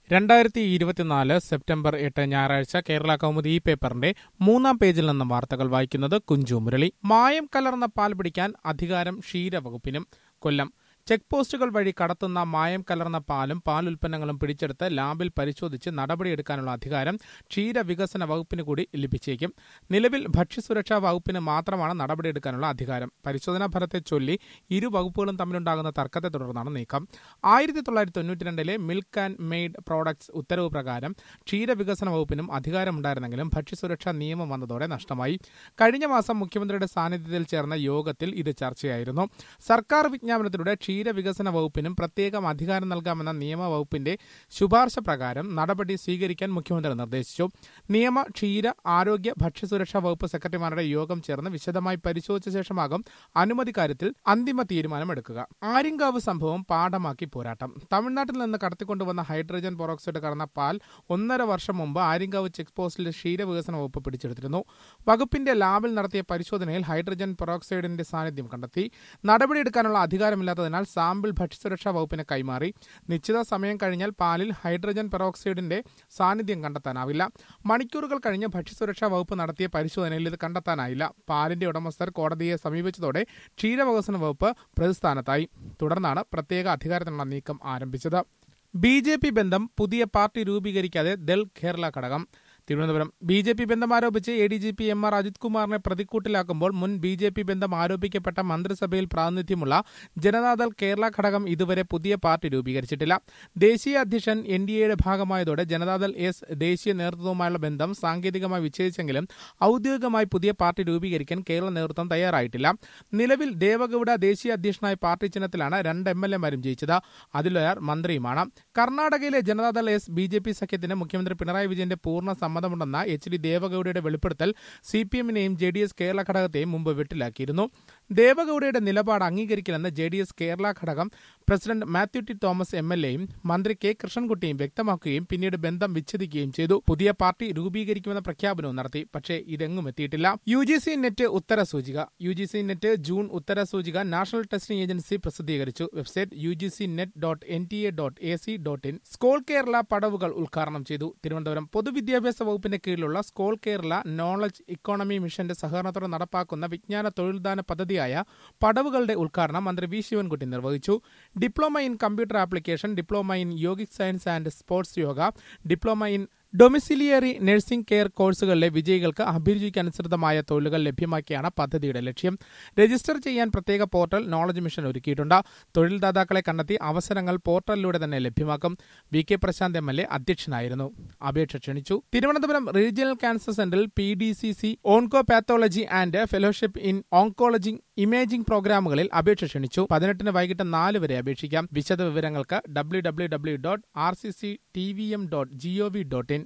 രണ്ടായിരത്തി ഇരുപത്തിനാല് സെപ്റ്റംബർ എട്ട് ഞായറാഴ്ച കേരള കൗമുദി ഈ പേപ്പറിന്റെ മൂന്നാം പേജിൽ നിന്നും വാർത്തകൾ വായിക്കുന്നത് കുഞ്ചു മുരളി മായം കലർന്ന പാൽ പിടിക്കാൻ അധികാരം ക്ഷീരവകുപ്പിനും കൊല്ലം ചെക്ക് പോസ്റ്റുകൾ വഴി കടത്തുന്ന മായം കലർന്ന പാലും പാലുൽപ്പന്നങ്ങളും പിടിച്ചെടുത്ത് ലാബിൽ പരിശോധിച്ച് നടപടിയെടുക്കാനുള്ള അധികാരം ക്ഷീരവികസന വകുപ്പിന് കൂടി ലഭിച്ചേക്കും നിലവിൽ ഭക്ഷ്യസുരക്ഷാ വകുപ്പിന് മാത്രമാണ് നടപടിയെടുക്കാനുള്ള അധികാരം പരിശോധനാ ഫലത്തെ ചൊല്ലി ഇരു വകുപ്പുകളും തമ്മിലുണ്ടാകുന്ന തർക്കത്തെ തുടർന്നാണ് നീക്കം ആയിരത്തി തൊള്ളായിരത്തി തൊണ്ണൂറ്റിരണ്ടിലെ മിൽക്ക് ആൻഡ് മെയ്ഡ് പ്രോഡക്ട്സ് ഉത്തരവ് പ്രകാരം ക്ഷീരവികസന വകുപ്പിനും അധികാരമുണ്ടായിരുന്നെങ്കിലും ഭക്ഷ്യസുരക്ഷാ നിയമം വന്നതോടെ നഷ്ടമായി കഴിഞ്ഞ മാസം മുഖ്യമന്ത്രിയുടെ സാന്നിധ്യത്തിൽ ചേർന്ന യോഗത്തിൽ ഇത് ചർച്ചയായിരുന്നു സർക്കാർ വിജ്ഞാപനത്തിലൂടെ ക്ഷീരവികസന വകുപ്പിനും പ്രത്യേകം അധികാരം നൽകാമെന്ന നിയമവകുപ്പിന്റെ ശുപാർശ പ്രകാരം നടപടി സ്വീകരിക്കാൻ മുഖ്യമന്ത്രി നിർദ്ദേശിച്ചു നിയമ ക്ഷീര ആരോഗ്യ ഭക്ഷ്യസുരക്ഷാ വകുപ്പ് സെക്രട്ടറിമാരുടെ യോഗം ചേർന്ന് വിശദമായി പരിശോധിച്ച ശേഷമാകും അനുമതി കാര്യത്തിൽ അന്തിമ തീരുമാനമെടുക്കുക ആര്യങ്കാവ് സംഭവം പാഠമാക്കി പോരാട്ടം തമിഴ്നാട്ടിൽ നിന്ന് കടത്തിക്കൊണ്ടുവന്ന ഹൈഡ്രജൻ പെറോക്സൈഡ് കടന്ന പാൽ ഒന്നര വർഷം മുമ്പ് ആര്യങ്കാവ് ചെക്ക് പോസ്റ്റിൽ ക്ഷീരവികസന വകുപ്പ് പിടിച്ചെടുത്തിരുന്നു വകുപ്പിന്റെ ലാബിൽ നടത്തിയ പരിശോധനയിൽ ഹൈഡ്രജൻ പെറോക്സൈഡിന്റെ സാന്നിധ്യം കണ്ടെത്തി നടപടിയെടുക്കാനുള്ള അധികാരമില്ലാത്തതിനാൽ സാമ്പിൾ ഭക്ഷ്യസുരക്ഷാ വകുപ്പിന് കൈമാറി നിശ്ചിത സമയം കഴിഞ്ഞാൽ പാലിൽ ഹൈഡ്രജൻ പെറോക്സൈഡിന്റെ സാന്നിധ്യം കണ്ടെത്താനാവില്ല മണിക്കൂറുകൾ കഴിഞ്ഞ് ഭക്ഷ്യസുരക്ഷാ വകുപ്പ് നടത്തിയ പരിശോധനയിൽ ഇത് കണ്ടെത്താനായില്ല പാലിന്റെ ഉടമസ്ഥർ കോടതിയെ സമീപിച്ചതോടെ ക്ഷീരവികസന വകുപ്പ് പ്രതിസ്ഥാനത്തായി തുടർന്നാണ് പ്രത്യേക അധികാരത്തിനുള്ള നീക്കം ആരംഭിച്ചത് ബി ജെ പി ബന്ധം പുതിയ പാർട്ടി രൂപീകരിക്കാതെ ദൽ കേരള ഘടകം തിരുവനന്തപുരം ബി ജെ പി ബന്ധം ആരോപിച്ച് A D G P M R Ajith കുമാറിനെ പ്രതിക്കൂട്ടിലാക്കുമ്പോൾ മുൻ ബി ജെ പി ബന്ധം ആരോപിക്കപ്പെട്ട മന്ത്രിസഭയിൽ പ്രാതിനിധ്യമുള്ള ജനതാദൾ കേരള ഘടകം ഇതുവരെ പുതിയ പാർട്ടി രൂപീകരിച്ചിട്ടില്ല ദേശീയ അധ്യക്ഷൻ എൻ ഡി എയുടെ ഭാഗമായതോടെ ജനതാദൾ എസ് ദേശീയ നേതൃത്വവുമായുള്ള ബന്ധം സാങ്കേതികമായി വിച്ഛേദിച്ചെങ്കിലും ഔദ്യോഗികമായി പുതിയ പാർട്ടി രൂപീകരിക്കാൻ കേരള നേതൃത്വം തയ്യാറായിട്ടില്ല നിലവിൽ ദേവഗൌഡ ദേശീയ അധ്യക്ഷനായ പാർട്ടി ചിഹ്നത്തിലാണ് രണ്ട് എം എൽ എമാരും ജയിച്ചത് അതിലൊരാൾ മന്ത്രിയുമാണ് കർണാടകയിലെ Janata Dal S B J P സഖ്യത്തിന് മുഖ്യമന്ത്രി പിണറായി വിജയന്റെ പൂർണ്ണ സമ്മതമുണ്ടെന്ന എച്ച് ഡി ദേവഗൌഡയുടെ വെളിപ്പെടുത്തൽ സി പി എമ്മിനെയും ജെ ഡി എസ് കേരള ഘടകത്തെയും മുമ്പ് വെട്ടിലാക്കിയിരുന്നു ദേവഗൌഡയുടെ നിലപാട് അംഗീകരിക്കില്ലെന്ന് ജെ ഡി എസ് കേരള ഘടകം president Mathew T Thomas M L എയും മന്ത്രി കെ കൃഷ്ണൻകുട്ടിയും വ്യക്തമാക്കുകയും പിന്നീട് ബന്ധം വിച്ഛേദിക്കുകയും ചെയ്തു പുതിയ പാർട്ടി രൂപീകരിക്കുമെന്ന പ്രഖ്യാപനവും നടത്തി പക്ഷേ ഇതെങ്ങും എത്തിയിട്ടില്ല യു ജി സി നെറ്റ് ഉത്തര സൂചിക U G C NET June ഉത്തര സൂചിക നാഷണൽ ടെസ്റ്റിംഗ് ഏജൻസി പ്രസിദ്ധീകരിച്ചു website U G C NET dot N T A dot A C dot in Scole Kerala പടവുകൾ ഉദ്ഘാടനം ചെയ്തു തിരുവനന്തപുരം പൊതുവിദ്യാഭ്യാസ വകുപ്പിന്റെ കീഴിലുള്ള സ്കോൾ കേരള നോളജ് ഇക്കോണമി മിഷന്റെ സഹകരണത്തോടെ നടപ്പാക്കുന്ന വിജ്ഞാന തൊഴിൽദാന പദ്ധതിയായ പടവുകളുടെ ഉദ്ഘാടനം മന്ത്രി വി ശിവൻകുട്ടി നിർവഹിച്ചു diploma in computer application diploma in yogic science and sports yoga diploma in domiciliary nursing care കോഴ്സുകളിലെ വിജയികൾക്ക് അഭിരുചിക്കനുസൃതമായ തൊഴിലുകൾ ലഭ്യമാക്കിയാണ് പദ്ധതിയുടെ ലക്ഷ്യം രജിസ്റ്റർ ചെയ്യാൻ പ്രത്യേക പോർട്ടൽ നോളജ് മിഷൻ ഒരുക്കിയിട്ടുണ്ട് തൊഴിൽദാതാക്കളെ കണ്ടെത്തി അവസരങ്ങൾ പോർട്ടലിലൂടെ തന്നെ ലഭ്യമാക്കും V K Prashanth M L A അധ്യക്ഷനായിരുന്നു അപേക്ഷ ക്ഷണിച്ചു തിരുവനന്തപുരം റീജിയണൽ ക്യാൻസർ സെന്ററിൽ P D C C oncopathology and fellowship in oncology imaging പ്രോഗ്രാമുകളിൽ അപേക്ഷ ക്ഷണിച്ചു പതിനെട്ടിന് വൈകിട്ട് നാല് വരെ അപേക്ഷിക്കാം വിശദ വിവരങ്ങൾക്ക് W W W dot R C C T V M dot G O V dot in